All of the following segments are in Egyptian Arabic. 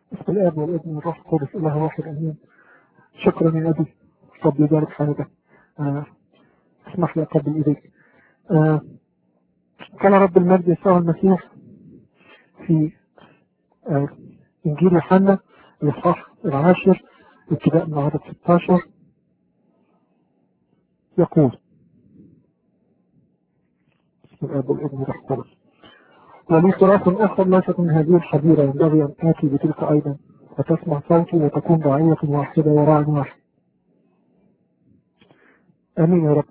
بسم الاب والابن والروح القدس اله واحد امين شكرا يا ابي رب يبارك حياتك آه. اسمح لي اقبل ايديك آه. قال رب المجد يسوع المسيح في آه. انجيل يوحنا الاصحاح العاشر ابتداء من عدد 16 يقول بسم الاب والابن والروح القدس ولي صراط أخرى ليست من هذه الحبيرة ينبغي أن آتي بتلك أيضا فتسمع صوتي وتكون رعية واحدة وراع واحد آمين يا رب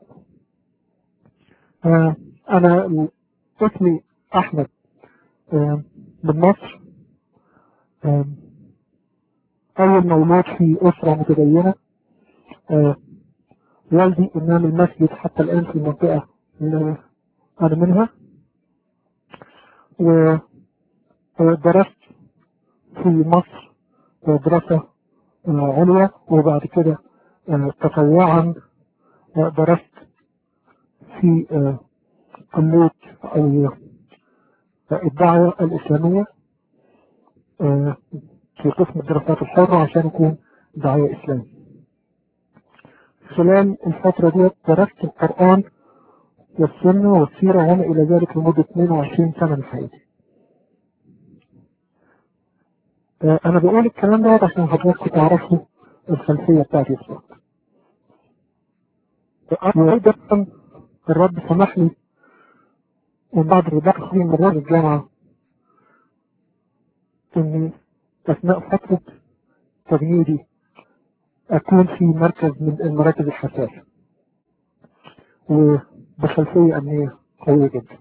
آه أنا اسمي أحمد آه من مصر آه أول مولود في أسرة متدينة آه والدي إمام المسجد حتى الآن في المنطقة اللي أنا منها ودرست في مصر دراسة عليا وبعد كده تطوعا درست في كلية أو الدعوة الإسلامية في قسم الدراسات الحرة عشان أكون داعية إسلامي خلال الفترة دي درست القرآن والسنة والسيرة وما إلى ذلك لمدة 22 سنة من حياتي. أنا بقول الكلام ده عشان حضراتكم تعرفوا الخلفية بتاعتي بالظبط. وأيضا الرب سمح لي من بعد الرباط من مرات الجامعة إني أثناء فترة تجنيدي أكون في مركز من المراكز الحساسة. وبخلفية أمنية قوية جدا.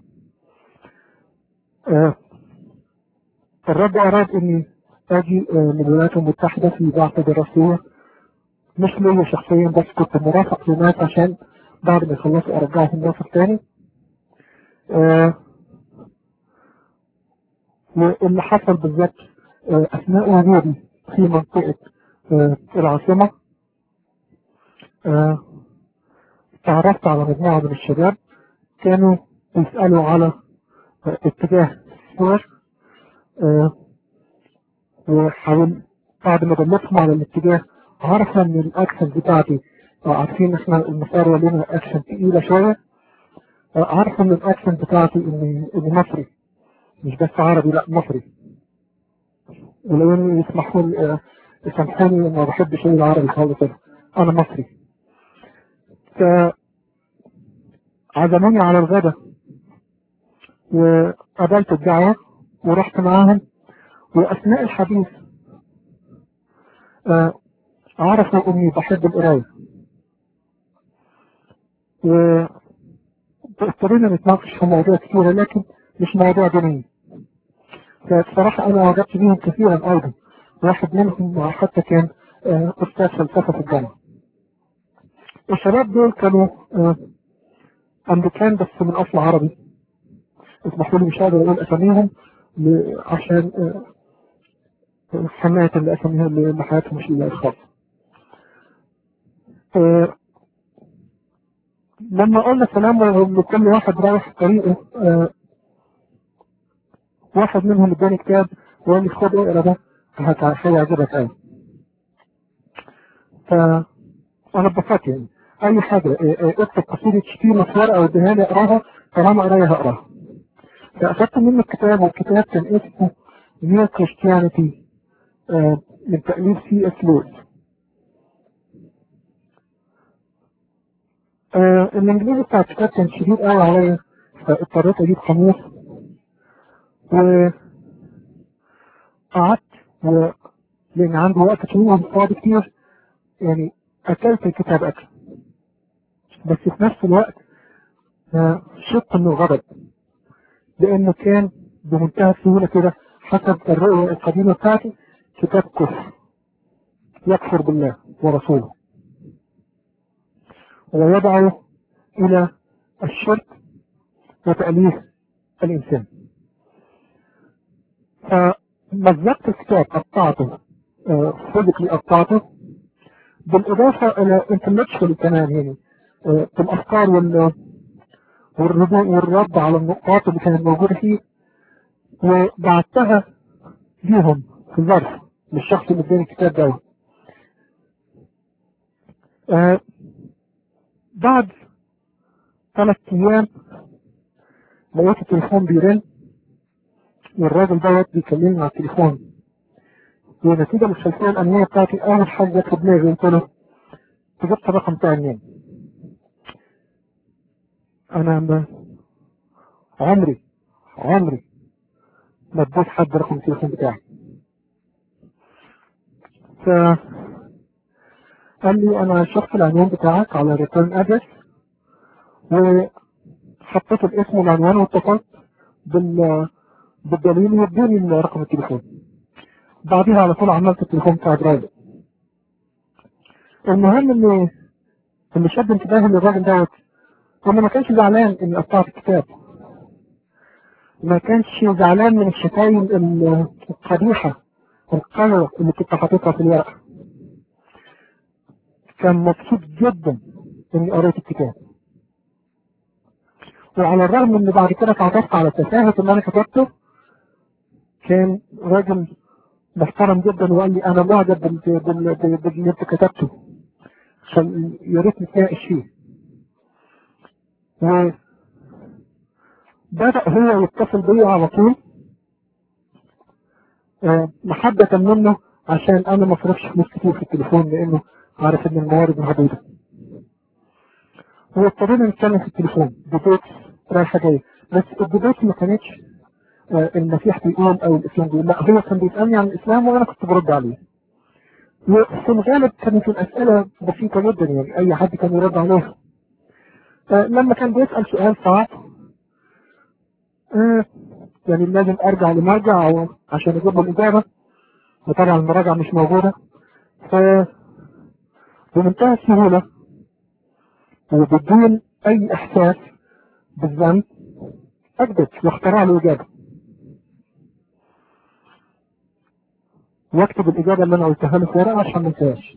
آه الرب أراد إني أجي آه من الولايات المتحدة في بعثة دراسية مش ليا شخصيا بس كنت مرافق لناس عشان بعد ما يخلصوا أرجعهم مصر تاني. آه واللي حصل بالظبط أثناء وجودي في منطقة العاصمة تعرفت على مجموعة من الشباب كانوا يسألوا على اتجاه الصور أه وحاول بعد ما دلتهم على الاتجاه عارفة ان الاكشن بتاعتي عارفين احنا المسار لنا اكشن تقيلة شوية أه عارفة ان الاكشن بتاعتي اني اني مصري مش بس عربي لا مصري ولو اني يسمحوا لي يسامحوني ما بحبش العربي خالص انا مصري عزموني على الغداء وقبلت الدعوة ورحت معاهم وأثناء الحديث آه عرفوا إني بحب القراية واضطرينا نتناقش في مواضيع كثيرة لكن مش مواضيع دينية فبصراحة أنا أعجبت بيهم كثيرا أيضا واحد منهم حتى كان آه أستاذ فلسفة في الجامعة الشباب دول كانوا آه أمريكان بس من أصل عربي اسمحوا لي مش هقدر أقول أساميهم عشان آه حماية لأساميهم لحياتهم مش الخاصة آه لما قلنا سلام لكل واحد رايح طريقه واحد منهم اداني كتاب وقال لي خد اقرا ده هيعجبك قوي فأنا اتبسطت يعني اي حاجة اكتب قصيدة شتيمة في ورقة واديها لي اقراها طالما قرايا هقراها فاخدت منه الكتاب والكتاب كان اسمه نيو كريستيانيتي من تأليف سي اس لويس الانجليزي بتاع الكتاب كان شديد قوي عليا فاضطريت اجيب قاموس و قعدت و... لان عندي وقت طويل فاضي كتير يعني اكلت الكتاب اكل بس في نفس الوقت شق من الغضب لانه كان بمنتهى السهولة كده حسب الرؤية القديمة بتاعتي كتاب كفر يكفر بالله ورسوله ويدعو الى الشرك وتأليف الانسان فمزقت الكتاب قطعته فيزيكلي قطعته بالاضافة الى انتلكشوال كمان يعني في الافكار وال والردود والرد على النقاط اللي كانت موجودة فيه وبعتها ليهم في ظرف للشخص اللي اداني الكتاب ده آه بعد ثلاث ايام لقيت التليفون بيرن والراجل دوت بيكلمني على التليفون ونتيجة للخلفية الأمنية بتاعتي أول حاجة جت في دماغي قلت له أنت جبت الرقم بتاعي منين؟ أنا ما عمري عمري ما اديت حد رقم التليفون بتاعي ف قال لي أنا شفت العنوان بتاعك على ريتيرن أدرس وحطيت الاسم والعنوان واتصلت بال بالدليل وادوني رقم التليفون بعدها على طول عملت التليفون بتاع درايفر المهم ان اللي شد انتباهي للراجل دوت انه ما كانش زعلان اني قطعت الكتاب ما كانش زعلان من الشتايم القبيحة القذرة اللي كنت حاططها في الورقة كان مبسوط جدا اني قريت الكتاب وعلى الرغم ان بعد كده اتعرفت على تفاهة اللي انا كتبته كان راجل محترم جدا وقال لي انا معجب بال- بال- بال- باللي انت كتبته عشان يا ريت نتناقش فيه وبدأ هو يتصل بيا على طول آه، محبة منه عشان انا ما اصرفش فلوس كتير في التليفون لانه عارف ان الموارد محدودة واضطرينا نتكلم في التليفون ديبيت رايحة جاية بس الديبيت ما كانتش آه، المسيح بيقول او الاسلام بيقول لا هو كان بيسألني عن الاسلام وانا كنت برد عليه وفي الغالب كانت الاسئلة بسيطة جدا يعني اي حد كان يرد عليها آه، لما كان بيسأل سؤال صعب آه، يعني لازم ارجع لمرجع أو عشان اجيب له الاجابة وطبعا المراجعة مش موجودة ف بمنتهى السهولة وبدون اي احساس بالذنب اكذب واخترع له اجابة واكتب الاجابة اللي انا قلتها له في ورقة عشان ما انساهاش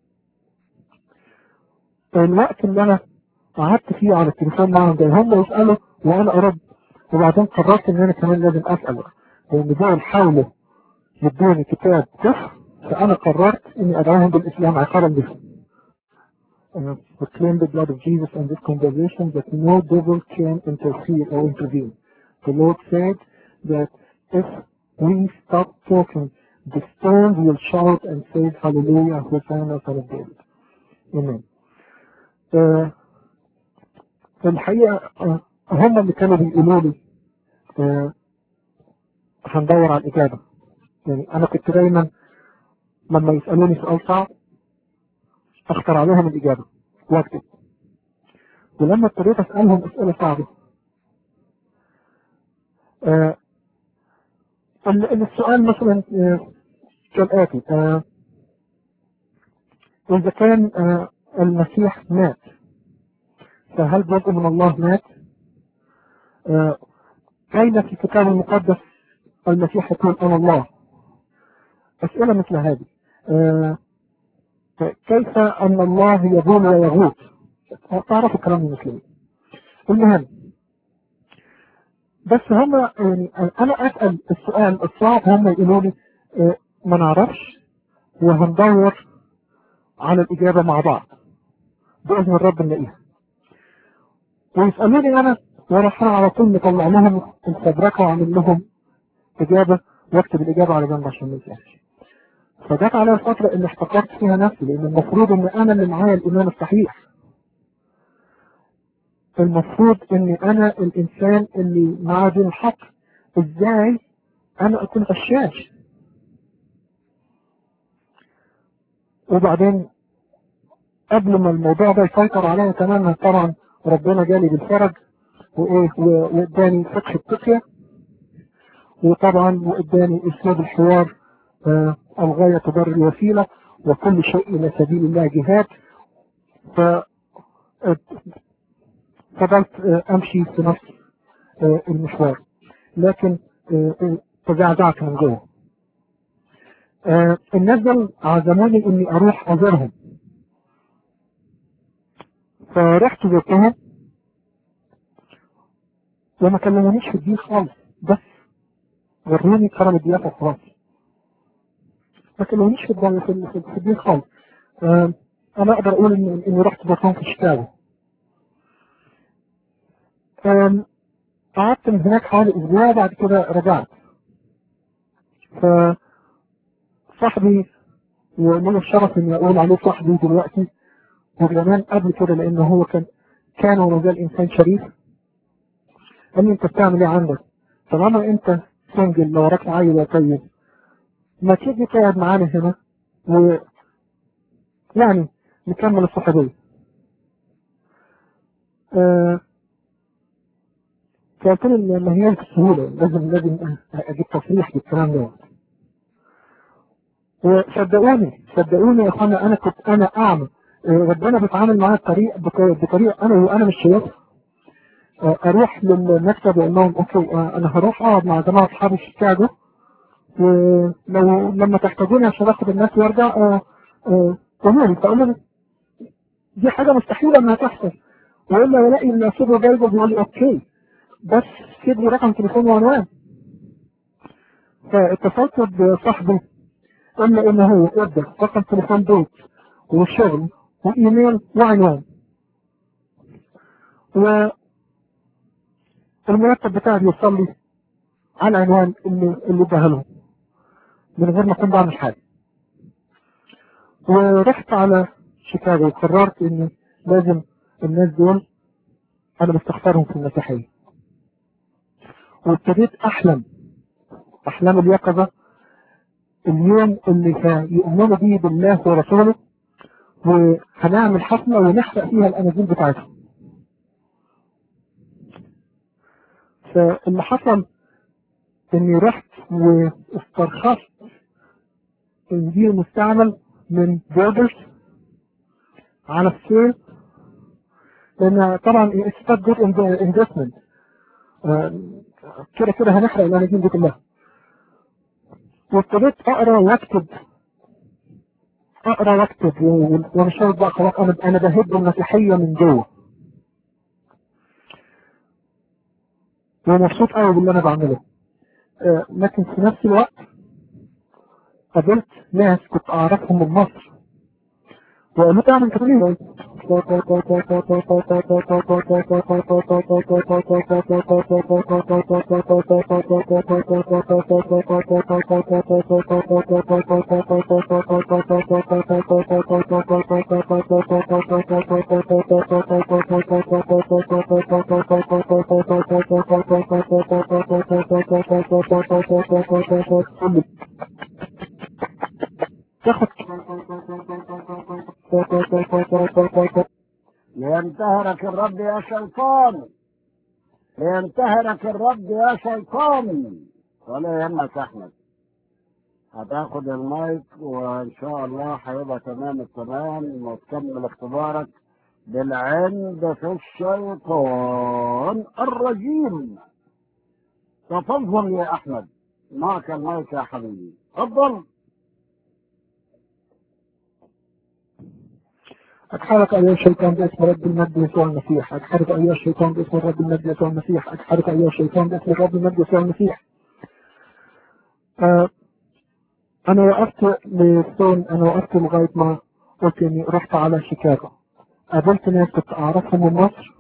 الوقت اللي انا قعدت فيه على التليفون معهم ده هم يسألوا وانا ارد وبعدين قررت ان انا كمان لازم اسأل لان دول حاولوا يدوني كتاب كفر فانا قررت اني ادعوهم بالاسلام عقابا بهم uh, proclaim the blood of Jesus in this conversation that no devil can interfere or intervene. The Lord said that if we stop talking, the stones will shout and say, Hallelujah, Hosanna, Son of David. Amen. Uh, في الحقيقة uh, هم اللي كانوا بيقولوا لي uh, هندور على الإجابة. يعني أنا كنت دايما لما يسألوني سؤال صعب اختار عليهم الإجابة واكتب ولما ابتديت أسألهم أسئلة صعبة آه ال- السؤال مثلا آه كالآتي آه إذا كان آه المسيح مات فهل جزء من الله مات؟ آه أين في الكتاب المقدس المسيح يقول أنا الله؟ أسئلة مثل هذه آه كيف أن الله يبول ويغوط تعرفوا كلام المسلمين المهم بس هم يعني أنا أسأل السؤال الصعب هم يقولوا لي آه، ما نعرفش وهندور على الإجابة مع بعض بإذن الرب نلاقيها ويسألوني أنا وراح أنا على طول مطلع لهم الفبركة وأعمل لهم إجابة واكتب الإجابة على جنب عشان ما ينساش فجت على الفترة اللي احتقرت فيها نفسي لأن المفروض إن أنا اللي معايا الإيمان الصحيح المفروض إن أنا الإنسان اللي معاه دين الحق إزاي أنا أكون غشاش وبعدين قبل ما الموضوع ده يسيطر عليا تماما طبعا ربنا جالي بالفرج وإيه و- وإداني فقه التقية وطبعا وإداني أسلوب الحوار آه، الغاية تبرر الوسيلة وكل شيء إلى سبيل الله جهاد ف آه، فضلت آه، أمشي في نفس آه، المشوار لكن آه، آه، تزعزعت من جوه آه، الناس دول عزموني إني أروح أزورهم فرحت زرتهم وما كلمونيش في الدين خالص بس وروني كرم الضيافة خلاص ما كلمونيش في الدين في, ال- في, في الدين خالص آه، انا اقدر اقول ان اني رحت زرتهم في شيكاغو آم، قعدت من هناك حوالي اسبوع وبعد كده رجعت فصاحبي ولي الشرف اني اقول عليه صاحبي دلوقتي وزمان قبل كده لانه هو كان كان وما زال انسان شريف قال لي انت بتعمل ايه عندك؟ طالما انت سنجل لو وراك عيل يا طيب ما تيجي تقعد معانا هنا و يعني نكمل الصحوبية آه فقلت له ما هي بالسهولة لازم لازم اجيب تصريح بالكلام ده وصدقوني صدقوني يا اخوانا انا كنت انا اعمى آه، ربنا بيتعامل معايا بطريقه بط- بطريقه انا وانا مش شايفها آه، اروح للمكتب واقول لهم اوكي آه، انا هروح اقعد مع جماعه اصحابي في شيكاغو ولو لما تحتاجوني عشان اخد الناس وارجع آه، آه، قولوا لي فاقول لهم دي حاجه مستحيله انها تحصل والا الاقي السوبر جايبه بيقول لي اوكي بس سيب لي رقم تليفون وعنوان فاتصلت بصاحبي قلنا ان هو ادى رقم تليفون بيت وشغل وايميل وعنوان والمرتب بتاعي بيوصل لي على العنوان اللي اللي اداها له من غير ما اكون بعمل حاجه ورحت على شيكاغو وقررت اني لازم الناس دول انا بستخسرهم في المسيحيه وابتديت احلم احلام اليقظه اليوم اللي هيؤمنوا بيه بالله ورسوله وهنعمل حفلة ونحرق فيها الأناجيل بتاعتهم فاللي حصل إني رحت واسترخصت إنجيل مستعمل من بوردرز على السيل لأن طبعا استفاد جزء انفستمنت كده كده هنحرق الأناجيل دي كلها وابتديت أقرأ وأكتب اقرا واكتب و- ومش عارف بقى خلاص انا انا بهد المسيحيه من جوه ومبسوط قوي باللي انا بعمله آه، لكن في نفس الوقت قابلت ناس كنت اعرفهم من مصر وقالوا لي اعمل كده ليه؟ تاخد لينتهرك الرب يا شيطان لينتهرك الرب يا شيطان ولا يهمك احمد هتاخد المايك وان شاء الله هيبقى تمام التمام وتكمل اختبارك بالعند في الشيطان الرجيم تفضل يا احمد معك المايك يا حبيبي تفضل أتحرك أيها الشيطان باسم رب المجد يسوع المسيح أتحرك أيها الشيطان باسم رب المجد يسوع المسيح أتحرك أيها الشيطان باسم رب المجد يسوع المسيح آه أنا وقفت للصون أنا وقفت لغاية ما قلت إني رحت على شيكاغو قابلت ناس كنت أعرفهم من مصر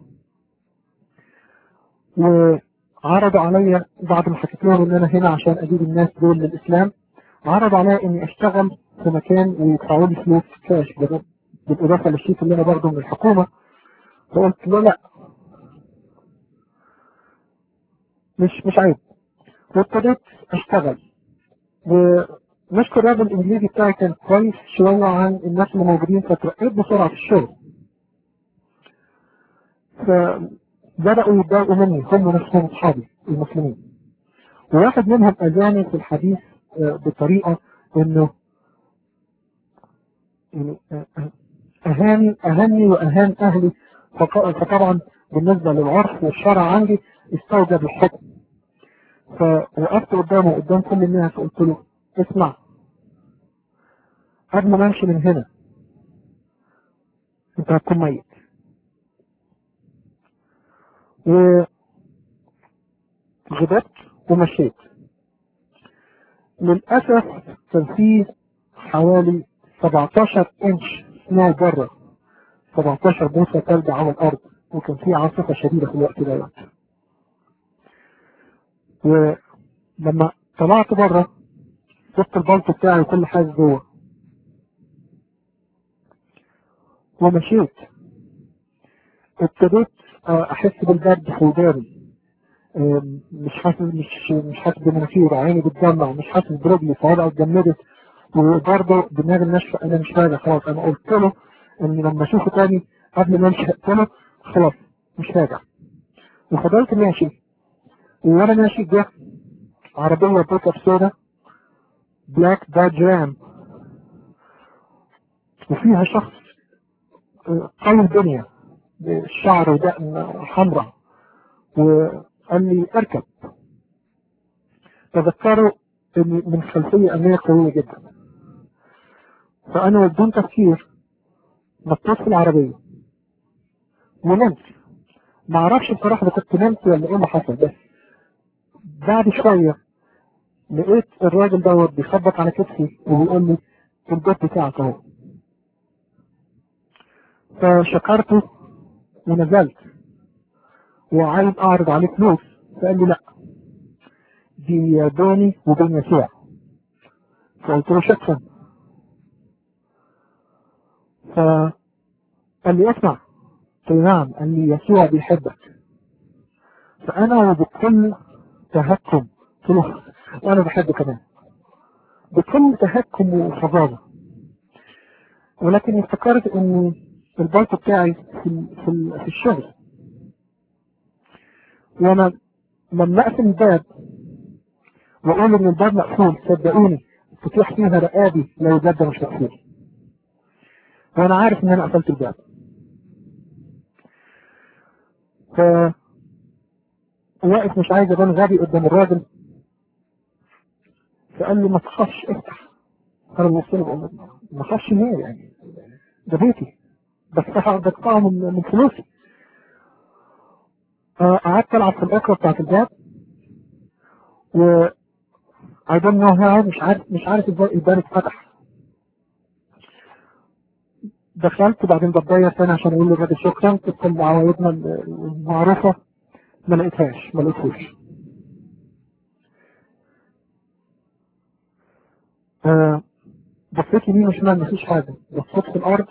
وعرضوا عليا بعد ما حكيت لهم إن أنا هنا عشان أجيب الناس دول للإسلام عرضوا عليا إني أشتغل في مكان ويدفعوا لي فلوس كاش بال- بالإضافة للشيك اللي أنا باخده من الحكومة فقلت له لا مش مش عيب وابتديت أشتغل ونشكر الراجل الإنجليزي بتاعي كان كويس شوية عن الناس اللي موجودين فترقيت بسرعة في الشغل فبدأوا يتضايقوا مني هم نفسهم أصحابي المسلمين وواحد منهم أذاني في الحديث آه، بطريقة إنه يعني آه، آه، أهاني أهاني وأهان أهلي فط- فطبعا بالنسبة للعرف والشرع عندي استوجب الحكم فوقفت قدامه قدام كل الناس وقلت له اسمع قبل ما امشي من هنا انت هتكون ميت وغضبت ومشيت للأسف كان في حوالي 17 انش سنو بره 17 بوصة ثلج على الارض وكان في عاصفة شديدة في الوقت دوت ولما طلعت بره سبت البلط بتاعي وكل حاجة جوه ومشيت ابتديت احس بالبرد في وداني مش حاسس مش مش حاسس بمناخيري عيني بتدمع مش حاسس برجلي صوابعي اتجمدت وبرضه دماغي ناشفه انا مش راجع خلاص انا قلت له ان لما اشوفه تاني قبل ما امشي قلت له خلاص مش راجع وفضلت ماشي وانا ماشي جه عربيه بيك اب سودا بلاك داج رام وفيها شخص قوي الدنيا بشعر ودقن حمراء وقال لي اركب تذكروا اني من خلفية امنية قوية جدا فانا بدون تفكير نطيت في العربية ونمت ما اعرفش بصراحة كنت نمت ولا ايه اللي حصل بس بعد شوية لقيت الراجل دوت بيخبط على كتفي وبيقول لي البيت بتاعك اهو فشكرته ونزلت وعايز اعرض عليه فلوس فقال لي لا دي بيني وبين يسوع فقلت له شكرا فقال لي اسمع قلت له نعم قال لي يسوع بيحبك فانا وبكل تهكم قلت له وانا بحبه كمان بكل تهكم وفظاظه ولكن افتكرت ان البلط بتاعي في في في الشغل وانا لما اقفل الباب واقول ان الباب مقفول صدقوني تطيح فيها رقابي لو الباب ده مش مقفول وانا عارف ان انا قفلت الباب ف واقف مش عايز ابان غبي قدام الراجل فقال لي ما تخافش افتح انا ببص له بقول له ما تخافش ليه يعني ده بيتي بس بدفعه من من فلوسي قعدت العب في الاكره بتاعت الباب و I don't know how مش عارف مش عارف ازاي الباب اتفتح دخلت وبعدين بتضيع تاني عشان اقول للراجل شكرا تدخل عوايدنا المعروفه ما لقيتهاش ما لقيتهوش آه بصيت يمين وشمال مفيش حاجه بصيت في الارض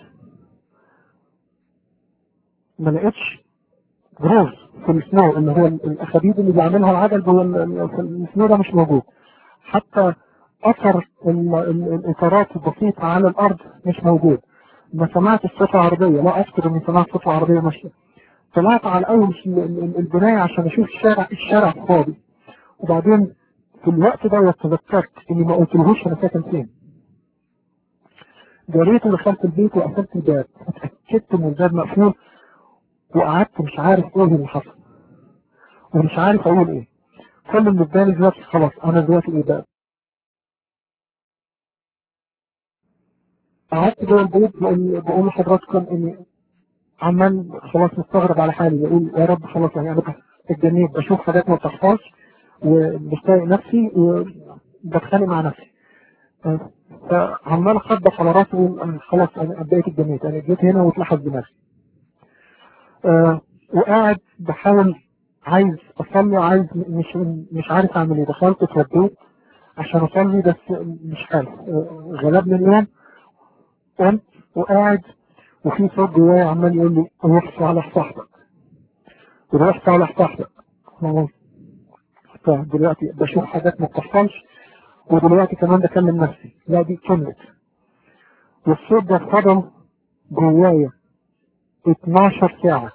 ما لقيتش جروز في السنو اللي هو الاخابيد اللي بيعملها العجل جوه السنو ده مش موجود حتى اثر الاطارات البسيطه على الارض مش موجود ما سمعت صوت عربيه لا اذكر اني سمعت صوت عربيه ماشيه طلعت على اول البنايه عشان اشوف الشارع الشارع فاضي وبعدين في الوقت ده تذكرت اني ما قلتلهوش انا ساكن فين جريت ودخلت البيت وقفلت الباب اتاكدت ان الباب مقفول وقعدت مش عارف ايه اللي حصل ومش عارف اقول ايه كل اللي قدامي دلوقتي خلاص انا دلوقتي ايه بقى قعدت جوه البيت بقول بقول لحضراتكم اني عمال خلاص مستغرب على حالي بقول يا رب خلاص يعني انا اتجنيت بشوف حاجات ما بتحصلش ومش طايق نفسي وبتخانق مع نفسي فعمال اخبط على راسي واقول خلاص انا بقيت اتجنيت انا جيت هنا واتلحس بنفسي آه وقاعد بحاول عايز اصلي عايز مش مش عارف اعمل ايه دخلت اتوضيت عشان اصلي بس مش عارف آه غلبني اليوم قمت وقاعد وفي صوت جوايا عمال يقول لي روح صالح صاحبك روح صالح صاحبك فدلوقتي بشوف حاجات ما بتحصلش ودلوقتي كمان بكلم نفسي لا دي كملت والصوت ده فضل جوايا 12 ساعة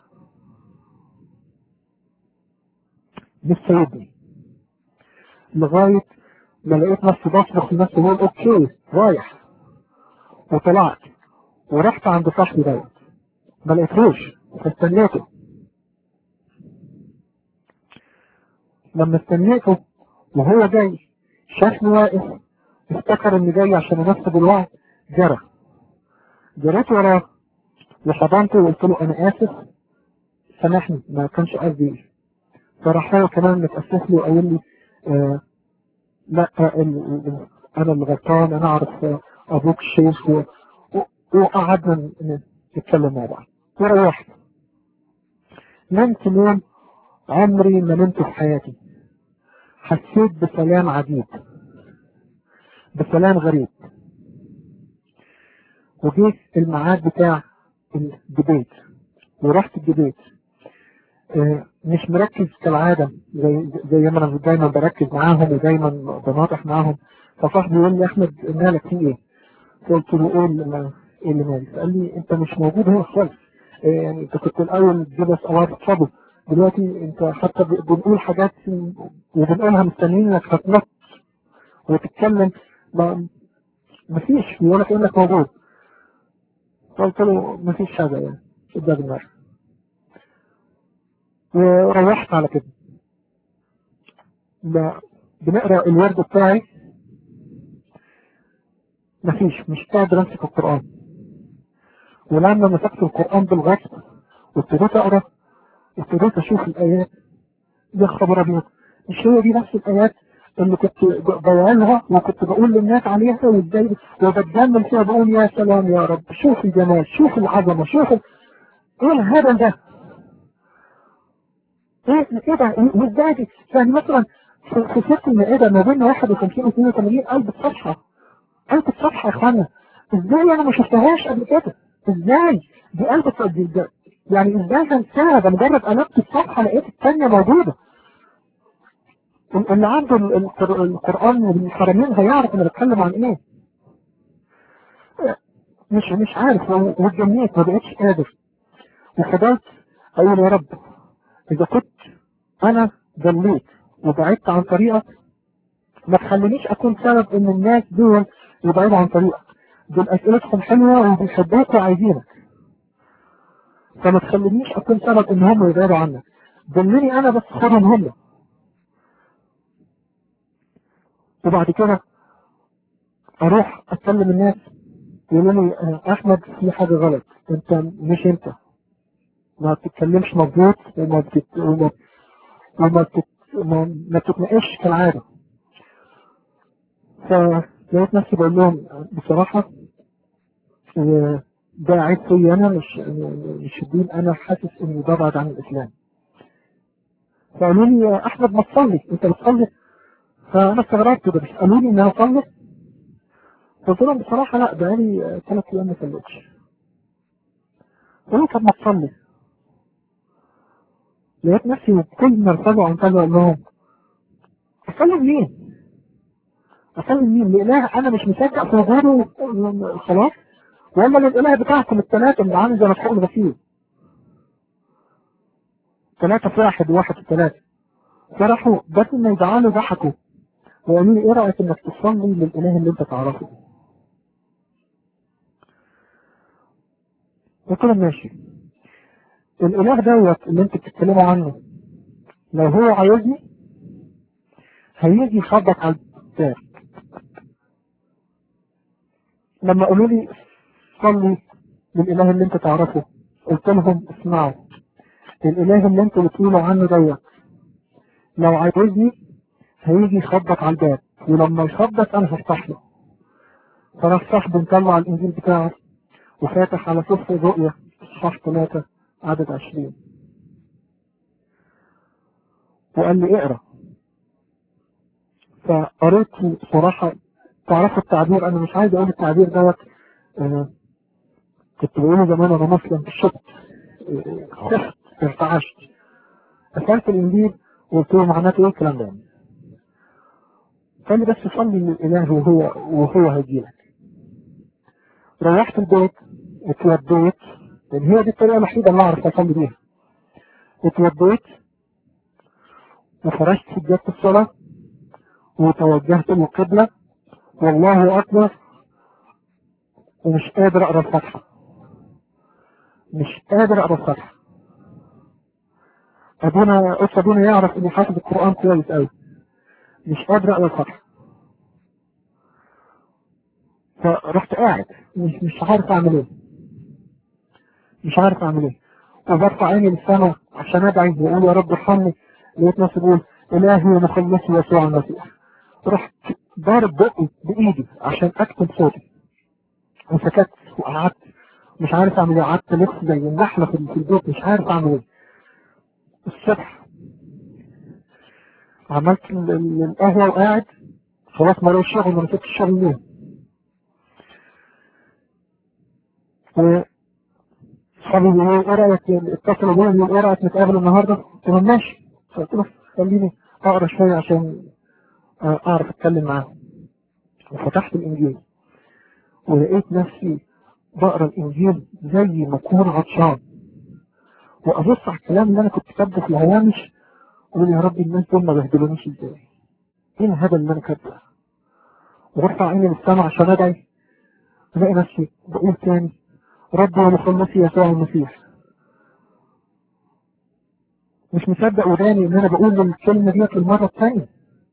مش سايبني لغاية ما لقيت نفسي بصرخ لنفسي بقول اوكي رايح وطلعت ورحت عند صاحبي دوت ما لقيتهوش فاستنيته لما استنيته وهو جاي شافني واقف افتكر اني جاي عشان انفذ الوعد جرى جريت وراه وحضنته وقلت له انا اسف سامحني ما كانش قصدي فراح هو كمان متاسف لي وقال لي آه لا آه انا اللي غلطان انا اعرف آه ابوك شيخ و... و... وقعدنا ن- نتكلم مع بعض وروحت نمت نوم عمري ما نمت في حياتي حسيت بسلام عجيب بسلام غريب وجيت الميعاد بتاع الديبيت ورحت الديبيت آه، مش مركز كالعادة زي زي ما انا دايما بركز معاهم ودايما بناطح معاهم فصاحبي يقول لي احمد مالك في ايه؟ قلت له ايه اللي ايه اللي مالك؟ قال لي انت مش موجود هنا خالص آه، يعني انت كنت الاول بتجيب اوقات فاضي دلوقتي انت حتى ب- بنقول حاجات وبنقولها مستنيين انك هتنط وتتكلم ما مفيش يقول لك انك موجود قلت له مفيش حاجة يعني قدام النار وروحت على كده ب- بنقرا الورد بتاعي مفيش مش قادر امسك القران ولما مسكت القران بالغصب وابتديت اقرا ابتديت اشوف الايات يا خبر ابيض مش هي دي نفس الايات اللي كنت ب- بوعظها وكنت بقول للناس عليها وازاي وبتجمل فيها بقول يا سلام يا رب شوف الجمال شوف العظمه شوف ال- ايه الهبل ده ايه ايه ده إيه- وازاي دي يعني مثلا في في سيره المائده ما بين 51 و 82 قلب صفحه قلب صفحه يا اخوانا ازاي انا ما شفتهاش قبل كده ازاي دي قلب ص- دي ده يعني ازاي هنساها ده مجرد قلبت الصفحه لقيت الثانيه موجوده اللي عنده ال- القر- القران والحرمين هيعرف انا بتكلم عن ايه مش مش عارف و- واتجنيت ما بقتش قادر وفضلت اقول يا رب اذا كنت انا ضليت وبعدت عن طريقك ما تخلينيش اكون سبب ان الناس دول يبعدوا عن طريقك دول اسئلتهم حلوه وبيحبوك وعايزينك فما تخلينيش اكون سبب ان هم يبعدوا عنك دلني انا بس خدهم هم وبعد كده اروح اتكلم الناس يقولوا لي آه، احمد في حاجه غلط انت مش انت ما بتتكلمش مظبوط وما بتت... وما وما بتت... ما, ما بتتناقش كالعاده فلقيت نفسي بقول لهم بصراحه آه، ده عيب فيا انا مش مش الدين انا حاسس اني ببعد عن الاسلام فقالوا لي يا احمد ما تصلي انت بتصلي فانا استغربت كده بيسالوا لي ان انا اصلي قلت لهم بصراحه لا بقالي ثلاث ايام ما صليتش قالوا طب ما تصلي لقيت نفسي كل ما ارتجعوا عن كذا اقول لهم اصلي مين؟ اصلي مين؟ لإله انا مش مصدق في وجوده خلاص ولا للإله بتاعكم الثلاثة اللي عامل زي مشروع الغسيل ثلاثة في واحد وواحد في ثلاثة فرحوا بدل ما يزعلوا ضحكوا وقالوا لي ايه رأيك انك تصلي للإله اللي انت تعرفه قلت لهم ماشي الإله دوت اللي انت بتتكلموا عنه لو هو عايزني هيجي يخبط على الباب لما قالوا لي صلي للإله اللي انت تعرفه قلت لهم اسمعوا الإله اللي انتوا بتقولوا عنه دوت لو عايزني هيجي يخبط على الباب ولما يخبط انا هفتح له فراح صاحبي مطلع الانجيل بتاعه وفاتح على سفر الرؤيا اصحاح ثلاثة عدد عشرين وقال لي اقرا فقريت بصراحة تعرفوا التعبير انا مش عايز اقول التعبير دوت آه، كنت بقوله زمان انا مسلم شفت آه، خفت ارتعشت قفلت الانجيل وقلت له معناته ايه الكلام ده يعني قال لي بس صلي للاله وهو وهو هيجيلك روحت البيت اتوضيت لان هي دي الطريقه الوحيده اللي اعرف اصلي بيها اتوضيت وفرشت سجادة الصلاة وتوجهت للقبلة والله أكبر ومش قادر أقرأ الفاتحة مش قادر أقرأ الفاتحة أبونا قلت أبونا يعرف إني حافظ القرآن كويس أوي مش قادر أقرأ الفاتحة فرحت قاعد مش مش عارف أعمل إيه مش عارف أعمل إيه وبرفع عيني للسماء عشان أدعي وأقول يا رب ارحمني لقيت نفسي بقول إلهي ومخلصي يسوع المسيح رحت ضارب بقي بإيدي عشان أكتم صوتي وسكت وقعدت مش عارف اعمل ايه قعدت لف زي النحلة في في البيت مش عارف اعمل ايه الصبح عملت ال- ال- القهوة وقاعد خلاص ما لقيتش شغل ما مسكتش الشغل ليه و صحابي بيقولوا ايه رايك اتصلوا بيا بيقولوا ايه رايك نتقابل النهارده؟ قلت لهم ماشي فقلت له خليني اقرا شويه عشان آه، اعرف اتكلم معاهم وفتحت الانجيل ولقيت نفسي بقرا الانجيل زي ما اكون عطشان وابص على الكلام اللي انا كنت كاتبه في الهوامش واقول يا رب الناس دول ما بهدلونيش ازاي؟ ايه الهبل اللي انا كاتبه؟ وارفع عيني للسماء عشان ادعي الاقي نفسي بقول تاني رب ومخلصي يسوع المسيح مش مصدق وداني ان انا بقول الكلمه ديت للمره الثانيه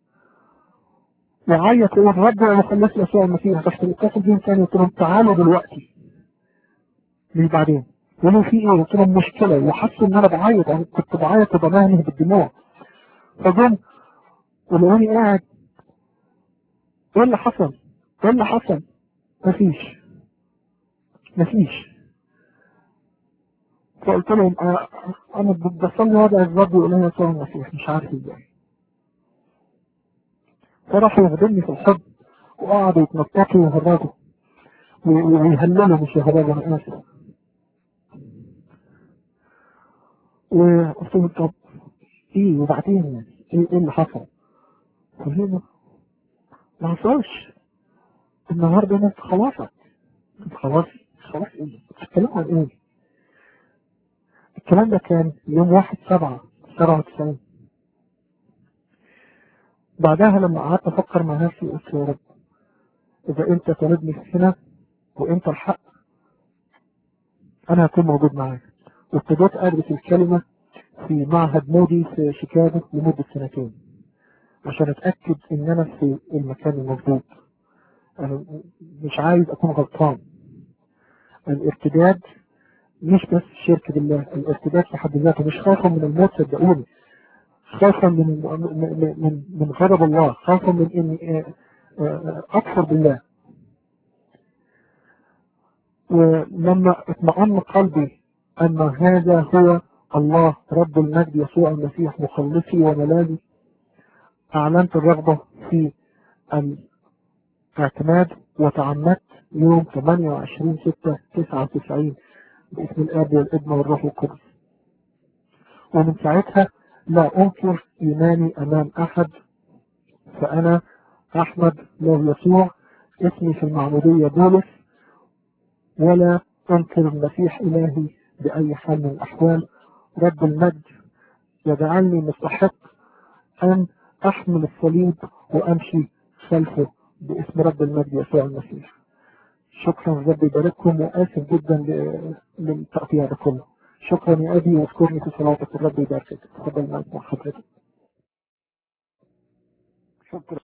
وعيط يقول رب ومخلصي يسوع المسيح بس اتصل بيهم تاني قلت لهم تعالوا دلوقتي مش بعدين يقولوا في ايه؟ قلت لهم مشكله وحسوا ان انا بعيط انا كنت بعيط وبمهنه بالدموع فجم ولقوني قاعد ايه اللي حصل؟ ايه اللي حصل؟ مفيش مفيش فقلت لهم أنا أنا بصلي وضع الرب يقول لي يسوع المسيح مش عارف ازاي فراحوا ياخدوني في الحب وقعدوا يتنططوا ويهرجوا و- ويهللوا مش يهرجوا أنا آسف وقلت لهم طب إيه وبعدين يعني إيه, إيه اللي حصل؟ فهنا ما حصلش النهارده أنا خلاصك خلاص خلاص إيه؟ بتتكلموا عن إيه؟ الكلام ده كان يوم واحد سبعة سبعة وتسعين بعدها لما قعدت أفكر مع نفسي قلت يا رب إذا أنت طالبني هنا وأنت الحق أنا هكون موجود معاك وابتديت أدرس الكلمة في معهد مودي في شيكاغو لمدة سنتين عشان أتأكد إن أنا في المكان المظبوط أنا مش عايز أكون غلطان الارتداد مش بس الشرك بالله الارتداد في حد ذاته مش خوفا من الموت صدقوني خوفا من من من, من غضب الله خوفا من اني آه، آه، اكفر بالله ولما اطمأن قلبي ان هذا هو الله رب المجد يسوع المسيح مخلصي وملاذي اعلنت الرغبة في الاعتماد وتعمدت يوم 28 6 99 باسم الاب والابن والروح القدس ومن ساعتها لا انكر ايماني امام احد فانا احمد له يسوع اسمي في المعمودية بولس ولا انكر المسيح الهي باي حال من الاحوال رب المجد يجعلني مستحق ان احمل الصليب وامشي خلفه باسم رب المجد يسوع المسيح شكرا رب يبارككم واسف جدا ل- للتقطيع ده كله شكرا يا ابي واذكرني في صلاتك الرب يباركك تفضل معك مع حضرتك شكرا